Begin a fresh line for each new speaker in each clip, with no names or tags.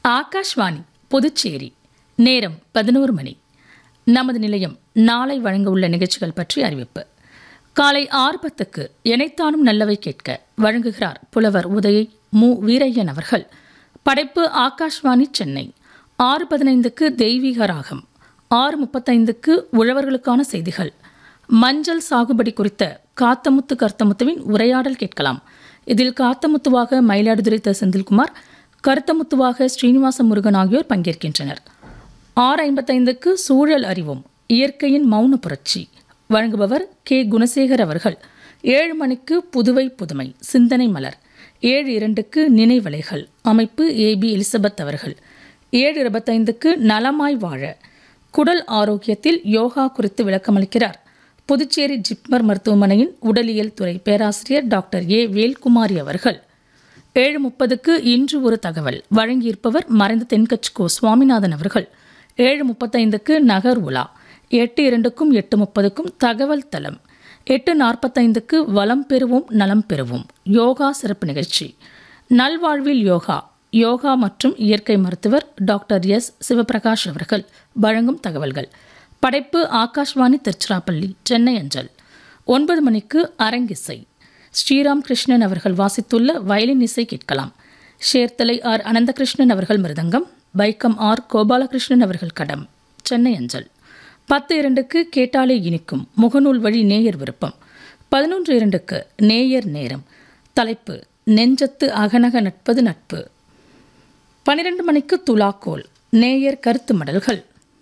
ஆகாஷ்வாணி புதுச்சேரி நேரம் பதினோரு மணி நமது நிலையம் நாளை வழங்க உள்ள நிகழ்ச்சிகள் பற்றி அறிவிப்பு காலை ஆறு பத்துக்கு எனைத்தானும் நல்லவை கேட்க வழங்குகிறார் புலவர் உதயை மு வீரையன் அவர்கள் படைப்பு ஆகாஷ்வாணி சென்னை ஆறு பதினைந்துக்கு தெய்வீக ராகம் ஆறு முப்பத்தைந்துக்கு உழவர்களுக்கான செய்திகள் மஞ்சள் சாகுபடி குறித்த காத்தமுத்து கர்த்தமுத்துவின் உரையாடல் கேட்கலாம் இதில் காத்தமுத்துவாக மயிலாடுதுறை த செந்தில்குமார் கருத்தமுத்துவாக ஸ்ரீனிவாச முருகன் ஆகியோர் பங்கேற்கின்றனர் ஆறு ஐம்பத்தைந்துக்கு சூழல் அறிவோம் இயற்கையின் மௌன புரட்சி வழங்குபவர் கே குணசேகர் அவர்கள் ஏழு மணிக்கு புதுவை புதுமை சிந்தனை மலர் ஏழு இரண்டுக்கு நினைவலைகள் அமைப்பு ஏ பி எலிசபெத் அவர்கள் ஏழு இருபத்தைந்துக்கு நலமாய் வாழ குடல் ஆரோக்கியத்தில் யோகா குறித்து விளக்கமளிக்கிறார் புதுச்சேரி ஜிப்மர் மருத்துவமனையின் உடலியல் துறை பேராசிரியர் டாக்டர் ஏ வேல்குமாரி அவர்கள் ஏழு முப்பதுக்கு இன்று ஒரு தகவல் வழங்கியிருப்பவர் மறைந்த தென்கட்சி கோ சுவாமிநாதன் அவர்கள் ஏழு முப்பத்தைந்துக்கு நகர் உலா எட்டு இரண்டுக்கும் எட்டு முப்பதுக்கும் தகவல் தளம் எட்டு நாற்பத்தைந்துக்கு வளம் பெறுவோம் நலம் பெறுவோம் யோகா சிறப்பு நிகழ்ச்சி நல்வாழ்வில் யோகா யோகா மற்றும் இயற்கை மருத்துவர் டாக்டர் எஸ் சிவபிரகாஷ் அவர்கள் வழங்கும் தகவல்கள் படைப்பு ஆகாஷ்வாணி திருச்சிராப்பள்ளி சென்னை அஞ்சல் ஒன்பது மணிக்கு அரங்கிசை ஸ்ரீராம் கிருஷ்ணன் அவர்கள் வாசித்துள்ள வயலின் இசை கேட்கலாம் ஷேர்த்தலை ஆர் அனந்தகிருஷ்ணன் அவர்கள் மிருதங்கம் பைக்கம் ஆர் கோபாலகிருஷ்ணன் அவர்கள் கடம் சென்னை அஞ்சல் பத்து இரண்டுக்கு கேட்டாலே இனிக்கும் முகநூல் வழி நேயர் விருப்பம் பதினொன்று இரண்டுக்கு நேயர் நேரம் தலைப்பு நெஞ்சத்து அகநக நட்பது நட்பு பன்னிரண்டு மணிக்கு துலாக்கோல் நேயர் கருத்து மடல்கள்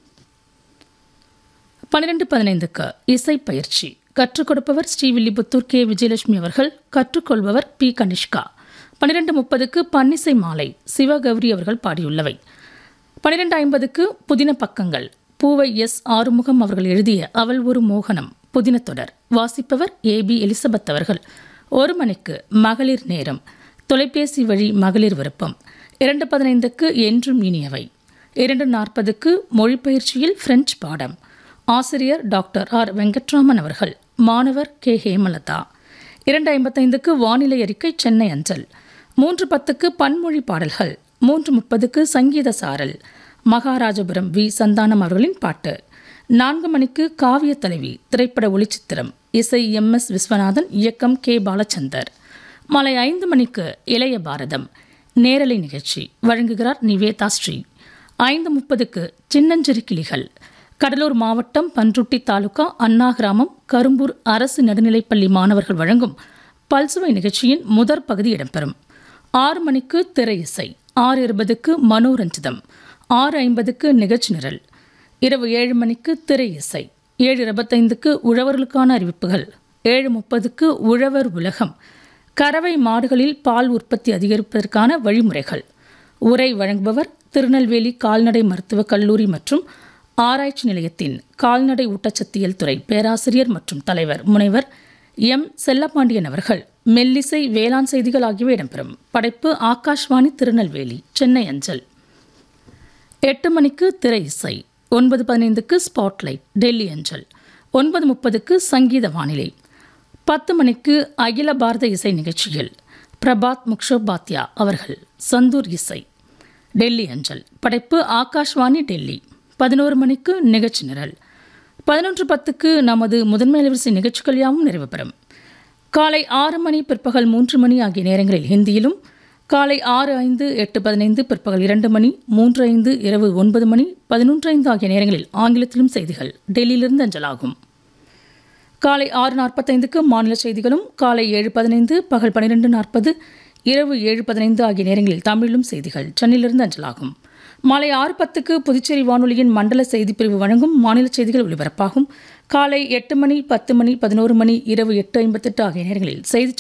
பன்னிரண்டு பதினைந்துக்கு இசை பயிற்சி கற்றுக் கொடுப்பவர் ஸ்ரீவில்லிபுத்தூர் கே விஜயலட்சுமி அவர்கள் கற்றுக்கொள்பவர் பி கனிஷ்கா பன்னிரண்டு முப்பதுக்கு பன்னிசை மாலை சிவகௌரி அவர்கள் பாடியுள்ளவை பன்னிரண்டு ஐம்பதுக்கு புதின பக்கங்கள் பூவை எஸ் ஆறுமுகம் அவர்கள் எழுதிய அவள் ஒரு மோகனம் புதின தொடர் வாசிப்பவர் ஏ பி எலிசபெத் அவர்கள் ஒரு மணிக்கு மகளிர் நேரம் தொலைபேசி வழி மகளிர் விருப்பம் இரண்டு பதினைந்துக்கு என்றும் இனியவை இரண்டு நாற்பதுக்கு மொழிப்பயிற்சியில் பிரெஞ்சு பாடம் ஆசிரியர் டாக்டர் ஆர் வெங்கட்ராமன் அவர்கள் மாணவர் கே ஹேமலதா இரண்டு ஐம்பத்தைந்துக்கு வானிலை அறிக்கை சென்னை அஞ்சல் மூன்று பத்துக்கு பன்மொழி பாடல்கள் மூன்று முப்பதுக்கு சங்கீத சாரல் மகாராஜபுரம் வி சந்தானம் அவர்களின் பாட்டு நான்கு மணிக்கு காவிய தலைவி திரைப்பட ஒளிச்சித்திரம் இசை எம் எஸ் விஸ்வநாதன் இயக்கம் கே பாலச்சந்தர் மாலை ஐந்து மணிக்கு இளைய பாரதம் நேரலை நிகழ்ச்சி வழங்குகிறார் நிவேதா ஸ்ரீ ஐந்து முப்பதுக்கு சின்னஞ்சிறு கிளிகள் கடலூர் மாவட்டம் பன்ருட்டி தாலுகா அண்ணா கிராமம் கரும்பூர் அரசு நடுநிலைப்பள்ளி மாணவர்கள் வழங்கும் பல்சுவை நிகழ்ச்சியின் முதற் பகுதி இடம்பெறும் ஆறு மணிக்கு திரை இசை ஆறு இருபதுக்கு மனோரஞ்சிதம் ஆறு ஐம்பதுக்கு நிகழ்ச்சி நிரல் இரவு ஏழு மணிக்கு திரை இசை ஏழு இருபத்தைந்துக்கு உழவர்களுக்கான அறிவிப்புகள் ஏழு முப்பதுக்கு உழவர் உலகம் கறவை மாடுகளில் பால் உற்பத்தி அதிகரிப்பதற்கான வழிமுறைகள் உரை வழங்குபவர் திருநெல்வேலி கால்நடை மருத்துவக் கல்லூரி மற்றும் ஆராய்ச்சி நிலையத்தின் கால்நடை ஊட்டச்சத்தியல் துறை பேராசிரியர் மற்றும் தலைவர் முனைவர் எம் செல்லப்பாண்டியன் அவர்கள் மெல்லிசை வேளாண் செய்திகள் ஆகியவை இடம்பெறும் படைப்பு ஆகாஷ்வாணி திருநெல்வேலி சென்னை அஞ்சல் எட்டு மணிக்கு திரை இசை ஒன்பது பதினைந்துக்கு ஸ்பாட்லைட் டெல்லி அஞ்சல் ஒன்பது முப்பதுக்கு சங்கீத வானிலை பத்து மணிக்கு அகில பாரத இசை நிகழ்ச்சியில் பிரபாத் முக்ஷோபாத்யா அவர்கள் சந்தூர் இசை டெல்லி அஞ்சல் படைப்பு ஆகாஷ்வாணி டெல்லி பதினோரு மணிக்கு நிகழ்ச்சி நிரல் பதினொன்று பத்துக்கு நமது முதன்மை அலைவரிசை நிகழ்ச்சிகள் யாவும் நிறைவு பெறும் காலை ஆறு மணி பிற்பகல் மூன்று மணி ஆகிய நேரங்களில் ஹிந்தியிலும் காலை ஆறு ஐந்து எட்டு பதினைந்து பிற்பகல் இரண்டு மணி மூன்று ஐந்து இரவு ஒன்பது மணி பதினொன்று ஐந்து ஆகிய நேரங்களில் ஆங்கிலத்திலும் செய்திகள் டெல்லியிலிருந்து அஞ்சலாகும் காலை ஆறு நாற்பத்தைந்துக்கு மாநில செய்திகளும் காலை ஏழு பதினைந்து பகல் பன்னிரெண்டு நாற்பது இரவு ஏழு பதினைந்து ஆகிய நேரங்களில் தமிழிலும் செய்திகள் சென்னையிலிருந்து அஞ்சலாகும் மாலை ஆறு பத்துக்கு புதுச்சேரி வானொலியின் மண்டல செய்திப்பிரிவு வழங்கும் மாநில செய்திகள் ஒலிபரப்பாகும் காலை எட்டு மணி பத்து மணி பதினோரு மணி இரவு எட்டு ஐம்பத்தெட்டு ஆகிய நேரங்களில் செய்தி